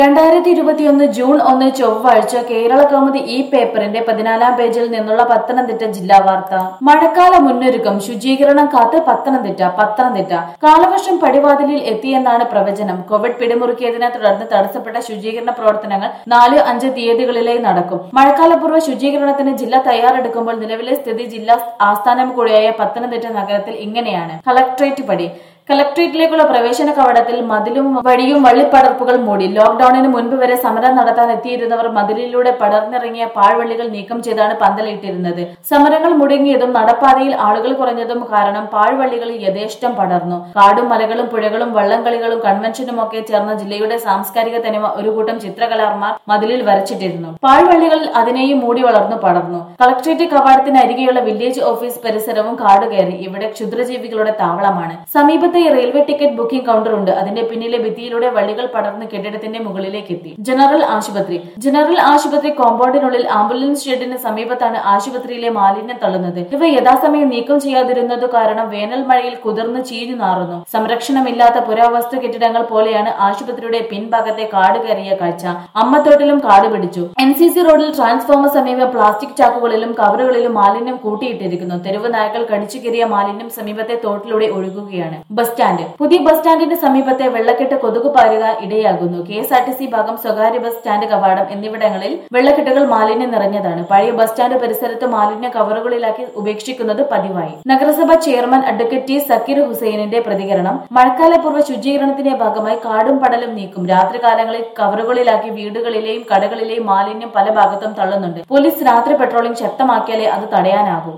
രണ്ടായിരത്തി ഇരുപത്തിയൊന്ന് ജൂൺ ഒന്ന് ചൊവ്വാഴ്ച കേരള കൗമുദി ഈ പേപ്പറിന്റെ പതിനാലാം പേജിൽ നിന്നുള്ള പത്തനംതിട്ട ജില്ലാ വാർത്ത മഴക്കാല മുന്നൊരുക്കം ശുചീകരണം കാത്ത് പത്തനംതിട്ട പത്തനംതിട്ട കാലവർഷം പടിവാതിലിൽ എത്തിയെന്നാണ് പ്രവചനം കോവിഡ് പിടിമുറുക്കിയതിനെ തുടർന്ന് തടസ്സപ്പെട്ട ശുചീകരണ പ്രവർത്തനങ്ങൾ നാല് അഞ്ച് തീയതികളിലായി നടക്കും മഴക്കാലപൂർവ്വ ശുചീകരണത്തിന് ജില്ല തയ്യാറെടുക്കുമ്പോൾ നിലവിലെ സ്ഥിതി ജില്ലാ ആസ്ഥാനം കൂടിയായ പത്തനംതിട്ട നഗരത്തിൽ ഇങ്ങനെയാണ് കളക്ട്രേറ്റ് പടി കളക്ട്രേറ്റിലേക്കുള്ള പ്രവേശന കവാടത്തിൽ മതിലും വഴിയും വള്ളിപ്പടർപ്പുകൾ മൂടി ലോക്ഡൌണിന് മുൻപ് വരെ സമരം നടത്താൻ എത്തിയിരുന്നവർ മതിലിലൂടെ പടർന്നിറങ്ങിയ പാഴ്വള്ളികൾ നീക്കം ചെയ്താണ് പന്തലിട്ടിരുന്നത് സമരങ്ങൾ മുടങ്ങിയതും നടപ്പാതയിൽ ആളുകൾ കുറഞ്ഞതും കാരണം പാഴ്വള്ളികൾ യഥേഷ്ടം പടർന്നു കാടും മലകളും പുഴകളും വള്ളംകളികളും കൺവെൻഷനുമൊക്കെ ചേർന്ന ജില്ലയുടെ സാംസ്കാരിക തനിമ ഒരു കൂട്ടം ചിത്രകലാർമാർ മതിലിൽ വരച്ചിട്ടിരുന്നു പാഴ്വള്ളികൾ അതിനെയും മൂടി വളർന്നു പടർന്നു കളക്ട്രേറ്റ് കവാടത്തിന് അരികെയുള്ള വില്ലേജ് ഓഫീസ് പരിസരവും കാട് കയറി ഇവിടെ ക്ഷുദ്രജീവികളുടെ താവളമാണ് സമീപത്തെ റെയിൽവേ ടിക്കറ്റ് ബുക്കിംഗ് കൗണ്ടർ ഉണ്ട് അതിന്റെ പിന്നിലെ ഭിത്തിയിലൂടെ വള്ളികൾ പടർന്ന് കെട്ടിടത്തിന്റെ മുകളിലേക്ക് എത്തി ജനറൽ ആശുപത്രി ജനറൽ ആശുപത്രി കോമ്പൗണ്ടിനുള്ളിൽ ആംബുലൻസ് ഷെഡിന് സമീപത്താണ് ആശുപത്രിയിലെ മാലിന്യം തള്ളുന്നത് ഇവ യഥാസമയം നീക്കം ചെയ്യാതിരുന്നത് കാരണം വേനൽ മഴയിൽ കുതിർന്ന് ചീഞ്ഞു നാറുന്നു സംരക്ഷണമില്ലാത്ത പുരാവസ്തു കെട്ടിടങ്ങൾ പോലെയാണ് ആശുപത്രിയുടെ പിൻഭാഗത്തെ കാട് കയറിയ കാഴ്ച അമ്മത്തോട്ടിലും കാട് പിടിച്ചു എൻ സി സി റോഡിൽ ട്രാൻസ്ഫോമർ സമീപം പ്ലാസ്റ്റിക് ചാക്കുകളിലും കവറുകളിലും മാലിന്യം കൂട്ടിയിട്ടിരിക്കുന്നു തെരുവ് നായകൾ കടിച്ചു കയറിയ മാലിന്യം സമീപത്തെ തോട്ടിലൂടെ ഒഴുകുകയാണ് ബസ് സ്റ്റാൻഡ് പുതിയ ബസ് സ്റ്റാൻഡിന്റെ സമീപത്തെ വെള്ളക്കെട്ട് കൊതുക് പാരുക ഇടയാകുന്നു K S R T C ഭാഗം സ്വകാര്യ ബസ് സ്റ്റാൻഡ് കവാടം എന്നിവിടങ്ങളിൽ വെള്ളക്കെട്ടുകൾ മാലിന്യം നിറഞ്ഞതാണ് പഴയ ബസ് സ്റ്റാൻഡ് പരിസരത്ത് മാലിന്യ കവറുകളിലാക്കി ഉപേക്ഷിക്കുന്നത് പതിവായി നഗരസഭ ചെയർമാൻ അഡ്വക്കേറ്റ് ടി സക്കീർ ഹുസൈനിന്റെ പ്രതികരണം മഴക്കാലപൂർവ്വ ശുചീകരണത്തിന്റെ ഭാഗമായി കാടും പടലും നീക്കും രാത്രികാലങ്ങളിൽ കവറുകളിലാക്കി വീടുകളിലെയും കടകളിലെയും മാലിന്യം പല ഭാഗത്തും തള്ളുന്നുണ്ട് പോലീസ് രാത്രി പെട്രോളിംഗ് ശക്തമാക്കിയാലേ അത് തടയാനാകൂ